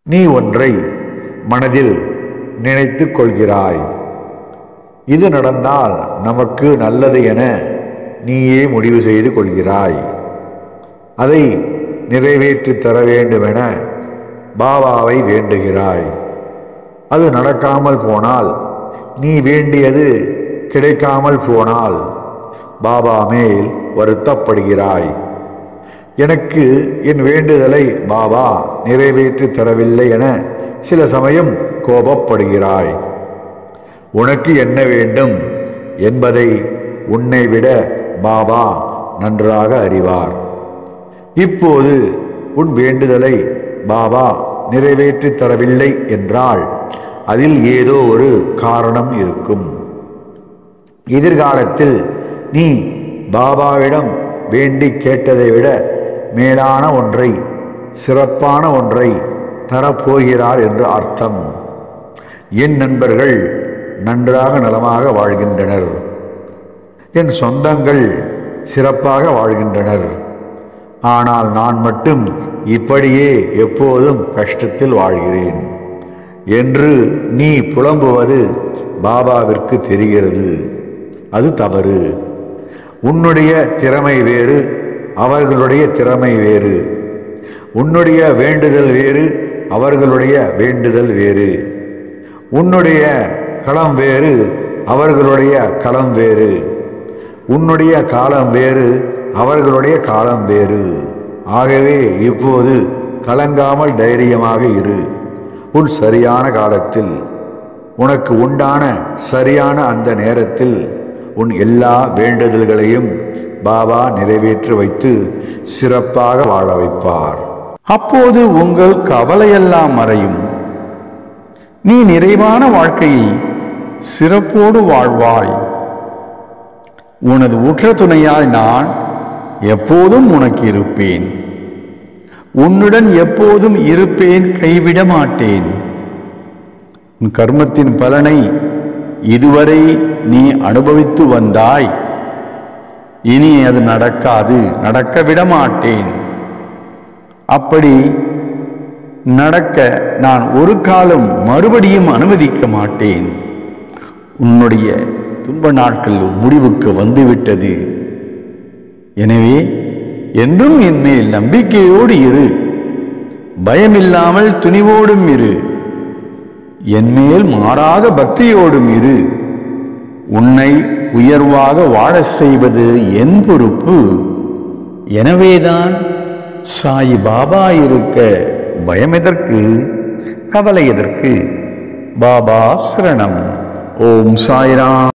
நீ ஒன்றை மனதில் நினைத்துக் கொள்கிறாய் இது நடந்தால் நமக்கு நல்லது என நீயே முடிவு செய்து கொள்கிறாய் அதை நிறைவேற்றித் தர வேண்டுமென பாபாவை வேண்டுகிறாய் அது நடக்காமல் போனால் நீ வேண்டியது கிடைக்காமல் போனால் பாபா மேல் வருத்தப்படுகிறாய் எனக்கு என் வேண்டுதலை பாபா நிறைவேற்றி தரவில்லை என சில சமயம் கோபப்படுகிறாய் உனக்கு என்ன வேண்டும் என்பதை உன்னை விட பாபா நன்றாக அறிவார் இப்போது உன் வேண்டுதலை பாபா நிறைவேற்றி தரவில்லை என்றால் அதில் ஏதோ ஒரு காரணம் இருக்கும் எதிர்காலத்தில் நீ பாபாவிடம் வேண்டி கேட்டதை விட மேலான ஒன்றை சிறப்பான ஒன்றை தரப்போகிறார் என்று அர்த்தம் என் நண்பர்கள் நன்றாக நலமாக வாழ்கின்றனர் என் சொந்தங்கள் சிறப்பாக வாழ்கின்றனர் ஆனால் நான் மட்டும் இப்படியே எப்போதும் கஷ்டத்தில் வாழ்கிறேன் என்று நீ புலம்புவது பாபாவிற்கு தெரிகிறது அது தவறு உன்னுடைய திறமை வேறு அவர்களுடைய திறமை வேறு உன்னுடைய வேண்டுதல் வேறு அவர்களுடைய வேண்டுதல் வேறு உன்னுடைய களம் வேறு அவர்களுடைய களம் வேறு உன்னுடைய காலம் வேறு அவர்களுடைய காலம் வேறு ஆகவே இப்போது கலங்காமல் தைரியமாக இரு உன் சரியான காலத்தில் உனக்கு உண்டான சரியான அந்த நேரத்தில் உன் எல்லா வேண்டுதல்களையும் பாபா நிறைவேற்றி வைத்து சிறப்பாக வாழ வைப்பார் அப்போது உங்கள் கவலையெல்லாம் மறையும் நீ நிறைவான வாழ்க்கையை சிறப்போடு வாழ்வாய் உனது உற்ற துணையாய் நான் எப்போதும் உனக்கு இருப்பேன் உன்னுடன் எப்போதும் இருப்பேன் கைவிட மாட்டேன் உன் கர்மத்தின் பலனை இதுவரை நீ அனுபவித்து வந்தாய் இனி அது நடக்காது நடக்க விட மாட்டேன் அப்படி நடக்க நான் ஒரு காலம் மறுபடியும் அனுமதிக்க மாட்டேன் உன்னுடைய துன்ப நாட்கள் முடிவுக்கு வந்துவிட்டது எனவே என்றும் என் மேல் நம்பிக்கையோடு இரு பயமில்லாமல் துணிவோடும் இரு என் மேல் மாறாத பக்தியோடும் இரு உன்னை உயர்வாக வாழச் செய்வது என் பொறுப்பு எனவேதான் சாய் பாபா இருக்க பயம் எதற்கு கவலை எதற்கு பாபா சரணம் ஓம் சாய்ராம்